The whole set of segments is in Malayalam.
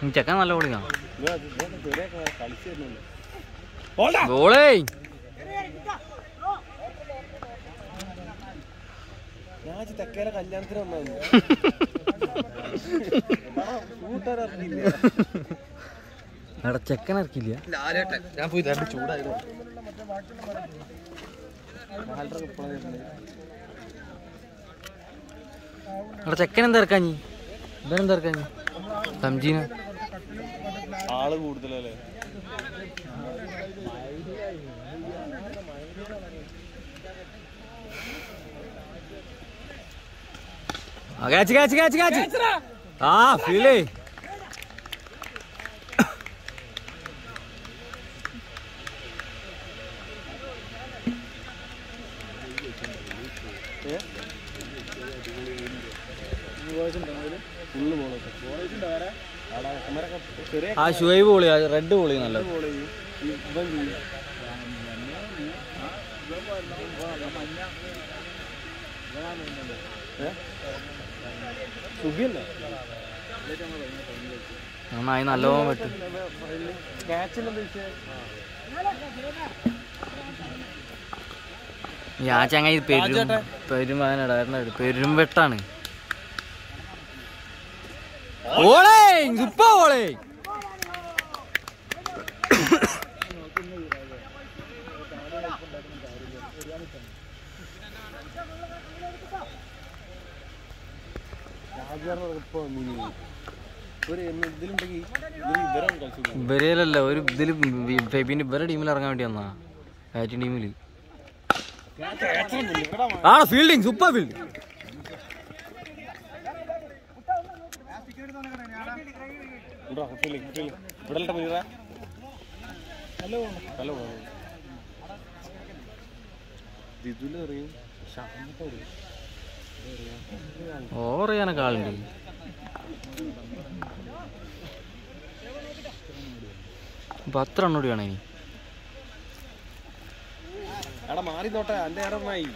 ചെക്കൻ നല്ല പൊളിയാ കളിച്ചു വരുന്നുണ്ട് ഗോളേ ഞാൻ തെക്കേലെ കല്യാണത്തിന് വന്നു കൂട്ടുകാരറിഞ്ഞില്ല എടാ ചെക്കൻ ഇറക്കില്ല ഞാൻ പോയി രണ്ട് ചൂടായിരുന്നു നാലര ഇപ്പോഴാണ് എടാ ചെക്കൻ എന്താ ഇറക്കാഞ്ഞി ഇവനെന്താ ഇറക്കാഞ്ഞി സംജീന ആള് കൂടുതലല്ലേ ആ കാച്ച് കാച്ച് കാച്ച് കാച്ച് ആ ഫീലേ ഫുള്ള് പോണത് അവിടെ അമ്മരൊക്കെ ചെറിയ ആ ഷുവൈബ് പൊളി റെഡ് പൊളി നല്ലത് ബോൾ ചെയ്യും ഇവൻ ചെയ്യും സുഖിയല്ലേ നന്നായി നല്ലോണം പറ്റും ക്യാച്ചിന് എന്താ വെച്ചാൽ ഞാൻ ചങ്ങായി പെരും പെരുമാനടാ പെരും വെട്ടാണ് ഓളേ സുപ്പ ഓളേ രാജാറിന് ഇപ്പൊ മിനി ഒരു എന്ന് ഇതിലുണ്ടെങ്കിൽ ഇതിൽ ഇവരാണ് കളിച്ചു ഇവരേലല്ല ഒരു ഇതില് ഫെബിന്റെ ഇവരെ ടീമിൽ ഇറങ്ങാൻ വേണ്ടി വന്നാ ബാറ്റിംഗ് ടീമിൽ ആ ഫീൽഡിങ് സൂപ്പർ ഫീൽഡിംഗ് ഇവിടെ മുനിറ ഹലോ ഹലോ ഇതിലറിയും ശാന്തത ഓവർ ചെയ്യാനൊക്കെ ആളുണ്ട് പത്ത് റണ്ണോടി വേണം ഇനി എടാ മാറി നോട്ടെ എന്റെ ഏറെണ്ണായി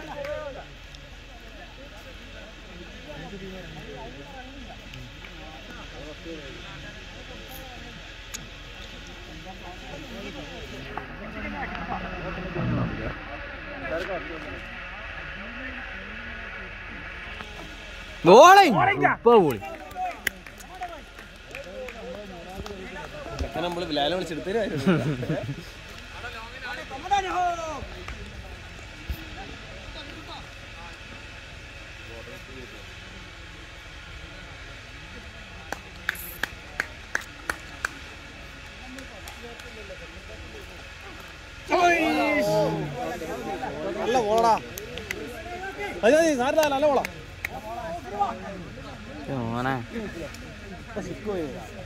ബോളിംഗ് സൂപ്പർ ബോളിംഗ് ചെക്കൻ നമ്മള് ലാല വിളിച്ചെടുത്തരായിരുന്നു നല്ല പോളടാ അതെ അതെ സാറില്ല നല്ല പോളാ ഓനെ സിക്ക് പോയി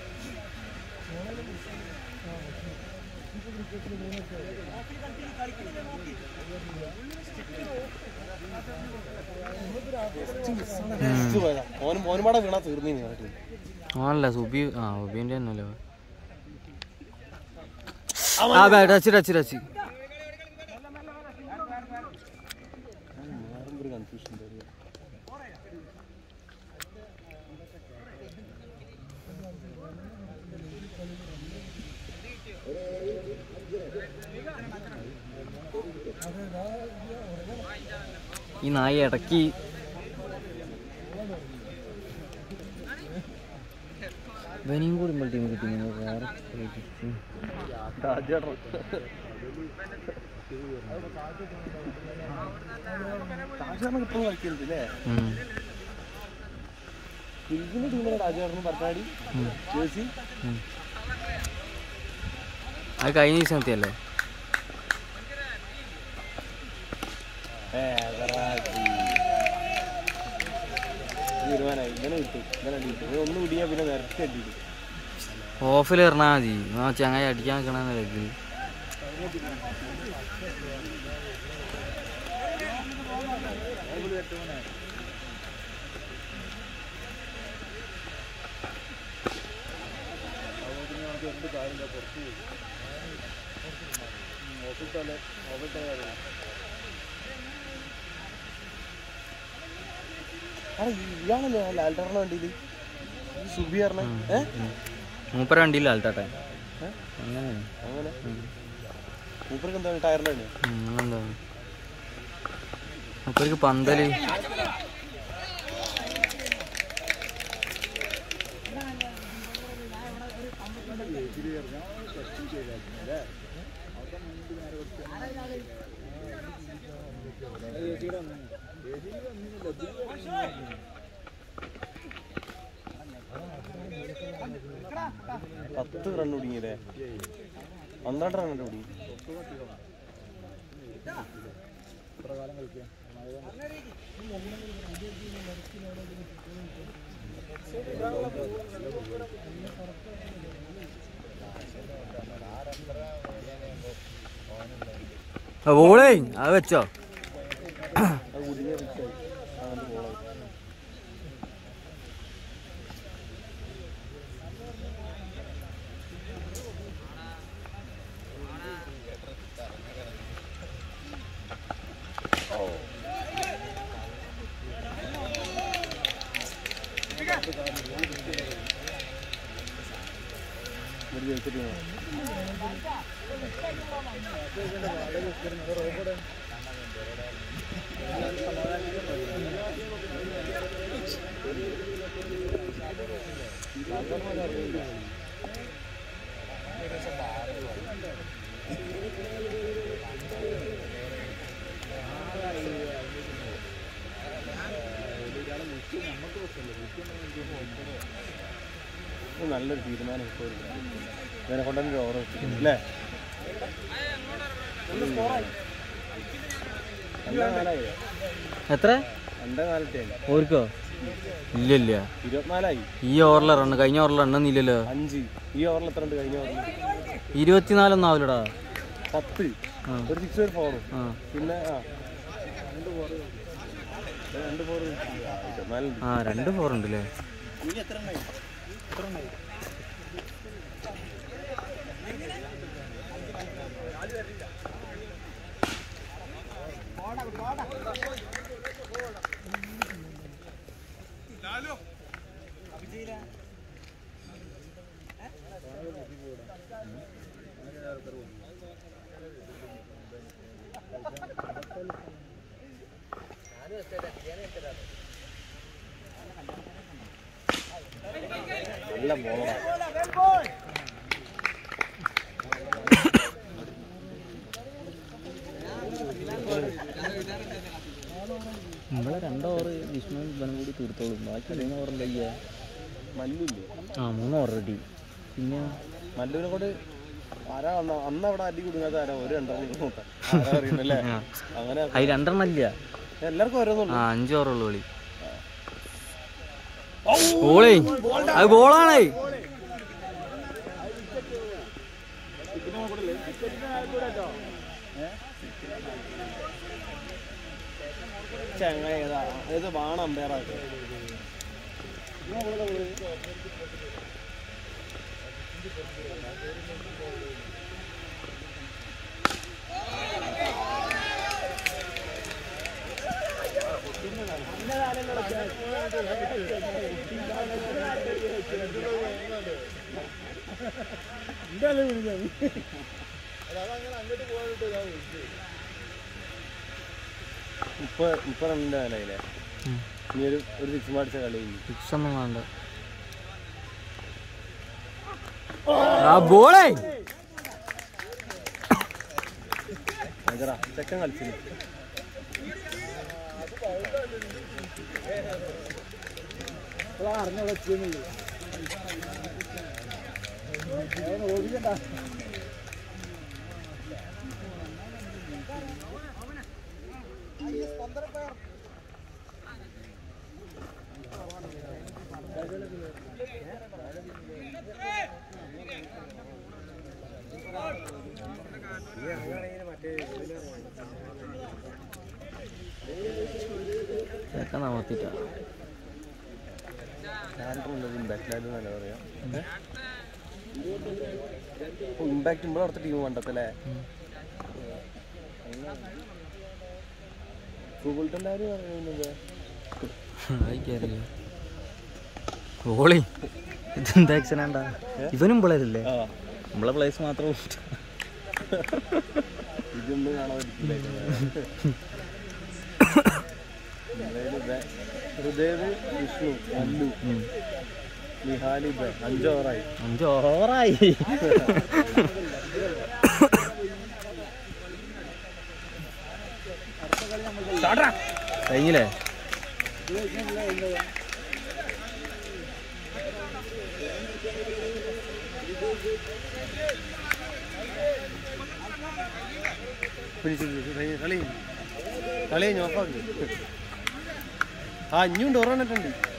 ഓനും ഓനുമാടെ വീണാ തീർന്നീനി പറഞ്ഞിട്ട് ഓനല്ല സുബി ആ സുബിന്റെ തന്നെയല്ലേ ആ ബേ ടച്ച് ടച്ച് ടച്ച് ഒരു കൺഫ്യൂഷൻ ഈ നായി ഇടയ്ക്ക് ഇവനെയും കൂടി നമ്മൾ ടീം കിട്ടി നിങ്ങൾ വേറെ കളിക്കും. രാജാറിന് ഇപ്പോഴും കളിക്കരുത് അല്ലേ ഉം. കുൽബിന്റെ ടീമിലെ രാജാറിന് പറഞ്ഞാടി ഉം. ജേഴ്സി ഉം. അത് കഴിഞ്ഞ ദിവസം എത്തിയല്ലേ തീരുമാനമായി ഇങ്ങനെ കിട്ടും ഇങ്ങനെ കിട്ടും ഇത് ഒന്ന് കുടിയാ പിന്നെ നിരത്തി അടിക്കും ഓഫിൽ എറിഞ്ഞാൽ മതി ആ ചങ്ങായി അടിക്കാൻ നിൽക്കണമെന്ന് കരുതി ആ ഇയാളല്ലേ ലാൽട്ടറിന് വേണ്ടിയത് സുബി പറഞ്ഞ ഏ മൂപ്പര വണ്ടിയില്ല ആൾട്ടാട്ടെ ഏ? അങ്ങനെ അങ്ങനെ മൂപ്പർക്ക് എന്താണ് ടയറിൻ്റെ പണിയാ എന്താ മൂപ്പർക്ക് പന്തല് പത്ത് റൺ കുടുങ്ങിയല്ലേ പന്ത്രണ്ട് റൺ കുടുങ്ങി ഓളേ അത് വെച്ചോ അത് കുടുങ്ങിയ ഫിക്സായി അങ്ങനത്തെ ബോളായി ഒരു ജയിച്ച ടീമാണ് ഇത് നല്ലൊരു തീരുമാനം ഇപ്പോൾ ഇതിനെ കൊണ്ടുതന്നെ ഓവർ അല്ലേ രണ്ടേ നാലായി എത്ര രണ്ടേ നാലത്തെ ഓർക്കോ ഇല്ല ഇല്ല ഇരുപത്തിനാലായി ഈ ഓവറിലെ റണ്ണ് കഴിഞ്ഞ ഓവറിൽ എണ്ണൊന്നുമില്ലല്ലോ അഞ്ച് ഈ ഓവറിൽ എത്ര ഉണ്ട് കഴിഞ്ഞ ഓവറിൽ ഇരുപത്തിനാലൊന്നും ആവില്ലടാ പത്ത് ആ. ഒരു സിക്സ് ഒരു ഫോറും ആ പിന്നെ ആ രണ്ട് ഫോർ രണ്ട് ഫോർ ഇരുപത്തിനാലുണ്ട് ആ രണ്ട് ഫോറുണ്ട് അല്ലേ നല്ല ബോളാണ് നമ്മളെ രണ്ട് ഓവർ വിഷ്ണു ഇവനും കൂടി തീർത്തോളും ബാക്കി മൂന്ന് ഓവർ എന്താ ചെയ്യാ മല്ലില്ലേ ആ മൂന്ന് ഓവർ റെഡി പിന്നെ മല്ലുവിനെ കൊണ്ട് ആരാ അന്ന് അന്ന് അവിടെ അടി കുടുങ്ങാത്ത ആരാ ഒരു രണ്ടെണ്ണം നോക്കാം ആരാ അറിയുന്നല്ലേ ആ. അങ്ങനെ അതിൽ രണ്ടെണ്ണം ഇല്ല എല്ലാവർക്കും ഓരോന്നുള്ളൂ ആ അഞ്ച് ഓവറുള്ളൂ കളി ബോളേ അത് ബോളാണേ ചങ്ങ ഏതാ ഏത് ബാണ അമ്പയറാക്ക് ഇപ്പൊ ഇപ്പൊ റണ്ണിന്റെ നിലയില്ലേ ഇനി ഒരു ഒരു സിക്സ് മാടിച്ച കളി കഴിഞ്ഞു സിക്സ് ഒന്നും വേണ്ട ആ ബോളേ ഭയങ്കര ചെക്കൻ കളിച്ചില്ല ചെക്കൻ നമർത്തിട്ടാ ഉള്ളത് ഇമ്പാക്റ്റിലായിരുന്നു നല്ല പറയാം ഇമ്പാക്റ്റ് ഇവിടെ അടുത്ത ടീം കണ്ടത്തല്ലേ ഗൂഗിൾട്ടൻ്റെ ആരും പറയുന്നത് അയക്കറിയില്ല ബോളേ ഇതെന്താ ആക്ഷനാണ്ടാ ഇവനും പിള്ളേരല്ലേ ആ നമ്മളെ പ്ലേസ് മാത്രം ഇതൊന്നും കാണാൻ പറ്റില്ല ഹൃദയ് വിഷ്ണു അല്ലു നിഹാലി ബ അഞ്ച് ഓവറായി അഞ്ച് ഓവറായി കഴിഞ്ഞില്ലേ പിടിച്ച് പിടിച്ച് കളി കളി കളി കഴിഞ്ഞു ഓഫാക്കി ആ ഇനിയുണ്ട് ഓർമ്മ